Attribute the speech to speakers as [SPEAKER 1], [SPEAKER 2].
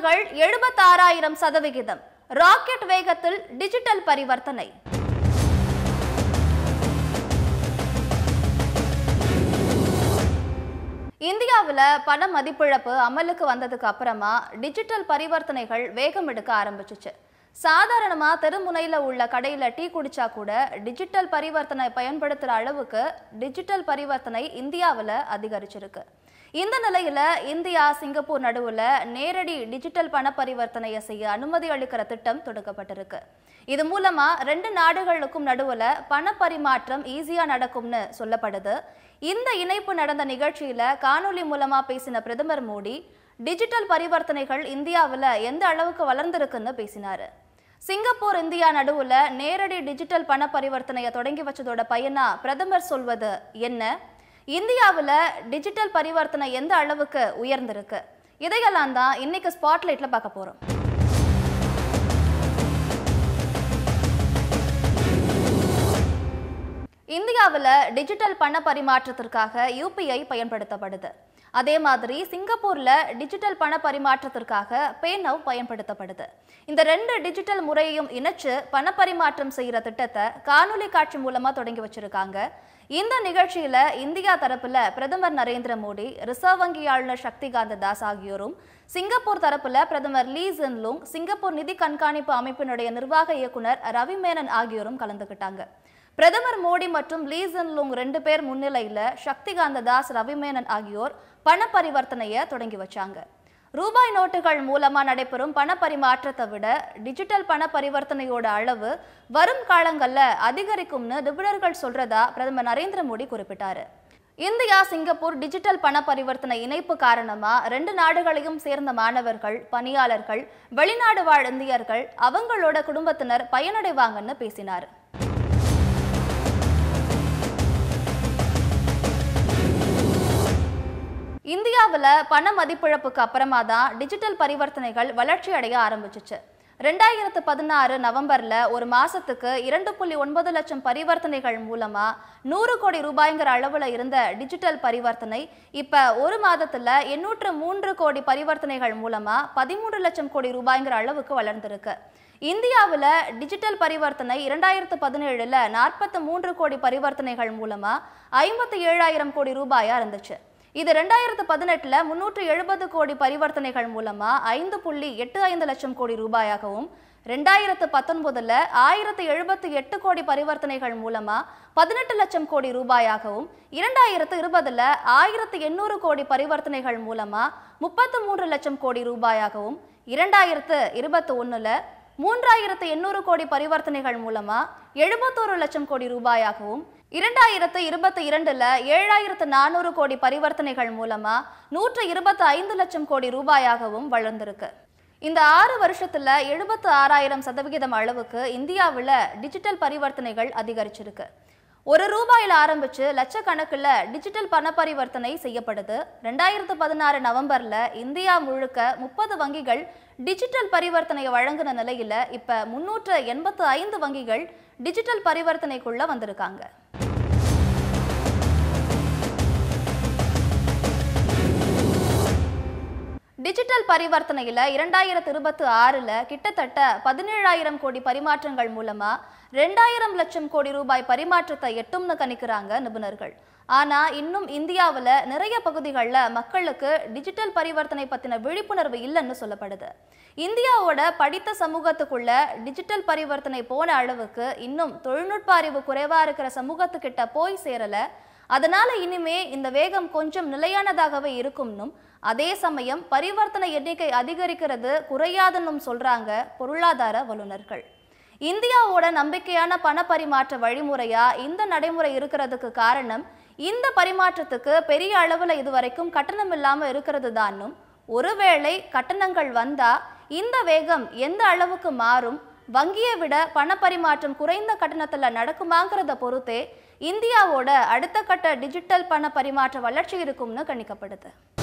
[SPEAKER 1] வங்கிகள் எழுபத்தாறாயிரம் சதவிகிதம் ராக்கெட் வேகத்தில் டிஜிட்டல் பரிவர்த்தனை இந்தியாவில் பண மதிப்பிழப்பு அமலுக்கு வந்ததுக்கு அப்புறமா டிஜிட்டல் பரிவர்த்தனைகள் வேகம் எடுக்க ஆரம்பிச்சுச்சு சாதாரணமா தெருமுனையில உள்ள கடையில டீ குடிச்சா கூட டிஜிட்டல் பரிவர்த்தனை பயன்படுத்துற அளவுக்கு டிஜிட்டல் பரிவர்த்தனை இந்தியாவில் அதிகரிச்சிருக்கு இந்த நிலையில இந்தியா சிங்கப்பூர் நடுவுல நேரடி டிஜிட்டல் பண பரிவர்த்தனையை செய்ய அனுமதி அளிக்கிற திட்டம் தொடங்கப்பட்டிருக்கு இது மூலமா ரெண்டு நாடுகளுக்கும் நடுவுல பண பரிமாற்றம் ஈஸியா நடக்கும்னு சொல்லப்படுது இந்த இணைப்பு நடந்த நிகழ்ச்சியில காணொலி மூலமா பேசின பிரதமர் மோடி டிஜிட்டல் பரிவர்த்தனைகள் இந்தியாவில் எந்த அளவுக்கு வளர்ந்திருக்குன்னு பேசினாரு சிங்கப்பூர் இந்தியா நடுவுல நேரடி டிஜிட்டல் பண பரிவர்த்தனையை தொடங்கி வச்சதோட பயனா பிரதமர் சொல்வது என்ன இந்தியாவில் டிஜிட்டல் பரிவர்த்தனை எந்த அளவுக்கு உயர்ந்திருக்கு இதையெல்லாம் தான் இன்னைக்கு ஸ்பாட்லைட்ல பார்க்க போறோம் இந்தியாவில் டிஜிட்டல் பண பரிமாற்றத்திற்காக யூபிஐ பயன்படுத்தப்படுது அதே மாதிரி சிங்கப்பூர்ல டிஜிட்டல் பண பரிமாற்றத்திற்காக பேனவ் பயன்படுத்தப்படுது இந்த ரெண்டு டிஜிட்டல் முறையையும் இணைச்சு பண பரிமாற்றம் செய்யற திட்டத்தை காணொலி காட்சி மூலமா தொடங்கி வச்சிருக்காங்க இந்த நிகழ்ச்சியில இந்தியா தரப்புல பிரதமர் நரேந்திர மோடி ரிசர்வ் வங்கி ஆளுநர் சக்திகாந்த தாஸ் ஆகியோரும் சிங்கப்பூர் தரப்புல பிரதமர் லீ ஜின்லுங் சிங்கப்பூர் நிதி கண்காணிப்பு அமைப்பினுடைய நிர்வாக இயக்குனர் ரவி மேனன் ஆகியோரும் கலந்துக்கிட்டாங்க பிரதமர் மோடி மற்றும் லீ ஜின்லுங் ரெண்டு பேர் முன்னிலையில சக்திகாந்த தாஸ் ரவிமேனன் ஆகியோர் பண பரிவர்த்தனையை தொடங்கி வச்சாங்க ரூபாய் நோட்டுகள் மூலமா நடைபெறும் பண பரிமாற்றத்தை விட டிஜிட்டல் பண பரிவர்த்தனையோட அளவு வரும் காலங்கள்ல அதிகரிக்கும்னு நிபுணர்கள் சொல்றதா பிரதமர் நரேந்திர மோடி குறிப்பிட்டாரு இந்தியா சிங்கப்பூர் டிஜிட்டல் பண பரிவர்த்தனை இணைப்பு காரணமா ரெண்டு நாடுகளையும் சேர்ந்த மாணவர்கள் பணியாளர்கள் வெளிநாடு வாழ் இந்தியர்கள் அவங்களோட குடும்பத்தினர் பயனடைவாங்கன்னு பேசினார் இந்தியாவில் பண மதிப்பிழப்புக்கு அப்புறமா தான் டிஜிட்டல் பரிவர்த்தனைகள் வளர்ச்சி அடைய ஆரம்பிச்சுச்சு ரெண்டாயிரத்து பதினாறு நவம்பர்ல ஒரு மாசத்துக்கு இரண்டு புள்ளி ஒன்பது லட்சம் பரிவர்த்தனைகள் மூலமா நூறு கோடி ரூபாய்ங்கிற அளவுல இருந்த டிஜிட்டல் பரிவர்த்தனை இப்ப ஒரு மாதத்துல எண்ணூற்று மூன்று கோடி பரிவர்த்தனைகள் மூலமா பதிமூன்று லட்சம் கோடி ரூபாய்ங்கிற அளவுக்கு வளர்ந்திருக்கு இந்தியாவில் டிஜிட்டல் பரிவர்த்தனை இரண்டாயிரத்து பதினேழுல நாற்பத்தி மூன்று கோடி பரிவர்த்தனைகள் மூலமா ஐம்பத்தி ஏழாயிரம் கோடி ரூபாயா இருந்துச்சு இது ரெண்டாயிரத்து பதினெட்டுல முன்னூற்று எழுபது கோடி பரிவர்த்தனைகள் மூலமா ஐந்து புள்ளி எட்டு ஐந்து லட்சம் கோடி ரூபாயாகவும் ரெண்டாயிரத்து பத்தொன்பதுல ஆயிரத்து எழுபத்தி எட்டு கோடி பரிவர்த்தனைகள் மூலமா பதினெட்டு லட்சம் கோடி ரூபாயாகவும் இரண்டாயிரத்து இருபதுல ஆயிரத்து எண்ணூறு கோடி பரிவர்த்தனைகள் மூலமா முப்பத்து மூன்று லட்சம் கோடி ரூபாயாகவும் இரண்டாயிரத்து இருபத்தி ஒண்ணுல மூன்றாயிரத்து எண்ணூறு கோடி பரிவர்த்தனைகள் மூலமா எழுபத்தோரு லட்சம் கோடி ரூபாயாகவும் இரண்டாயிரத்து இருபத்தி இரண்டுல ஏழாயிரத்து நானூறு கோடி பரிவர்த்தனைகள் மூலமா நூற்று இருபத்தி ஐந்து லட்சம் கோடி ரூபாயாகவும் வளர்ந்திருக்கு இந்த ஆறு வருஷத்துல எழுபத்து ஆறாயிரம் சதவிகிதம் அளவுக்கு இந்தியாவில் டிஜிட்டல் பரிவர்த்தனைகள் அதிகரிச்சிருக்கு ஒரு ரூபாயில ஆரம்பிச்சு லட்சக்கணக்கில் டிஜிட்டல் பண பரிவர்த்தனை செய்யப்படுது ரெண்டாயிரத்து பதினாறு நவம்பர்ல இந்தியா முழுக்க முப்பது வங்கிகள் டிஜிட்டல் பரிவர்த்தனையை வழங்கின நிலையில இப்ப முன்னூற்று எண்பத்து ஐந்து வங்கிகள் டிஜிட்டல் பரிவர்த்தனைக்குள்ள வந்திருக்காங்க டிஜிட்டல் பரிவர்த்தனையில இரண்டாயிரத்து இருபத்தி ஆறுல கிட்டத்தட்ட பதினேழாயிரம் கோடி பரிமாற்றங்கள் மூலமா ரெண்டாயிரம் லட்சம் கோடி ரூபாய் பரிமாற்றத்தை எட்டும்னு கணிக்கிறாங்க நிபுணர்கள் ஆனா இன்னும் இந்தியாவில் நிறைய பகுதிகளில் மக்களுக்கு டிஜிட்டல் பரிவர்த்தனை பத்தின விழிப்புணர்வு இல்லைன்னு சொல்லப்படுது இந்தியாவோட படித்த சமூகத்துக்குள்ள டிஜிட்டல் பரிவர்த்தனை போன அளவுக்கு இன்னும் தொழில்நுட்ப அறிவு குறைவா இருக்கிற சமூகத்துக்கிட்ட போய் சேரல அதனால இனிமே இந்த வேகம் கொஞ்சம் நிலையானதாகவே இருக்கும்னும் அதே சமயம் பரிவர்த்தனை எண்ணிக்கை அதிகரிக்கிறது குறையாதுன்னும் சொல்றாங்க பொருளாதார வல்லுநர்கள் இந்தியாவோட நம்பிக்கையான பண பரிமாற்ற வழிமுறையா இந்த நடைமுறை இருக்கிறதுக்கு காரணம் இந்த பரிமாற்றத்துக்கு பெரிய அளவுல இதுவரைக்கும் கட்டணம் இல்லாம இருக்கிறது தானும் ஒருவேளை கட்டணங்கள் வந்தா இந்த வேகம் எந்த அளவுக்கு மாறும் வங்கியை விட பண பரிமாற்றம் குறைந்த கட்டணத்துல நடக்குமாங்கிறத பொறுத்தே இந்தியாவோட அடுத்த கட்ட டிஜிட்டல் பண பரிமாற்ற வளர்ச்சி இருக்கும்னு கணிக்கப்படுது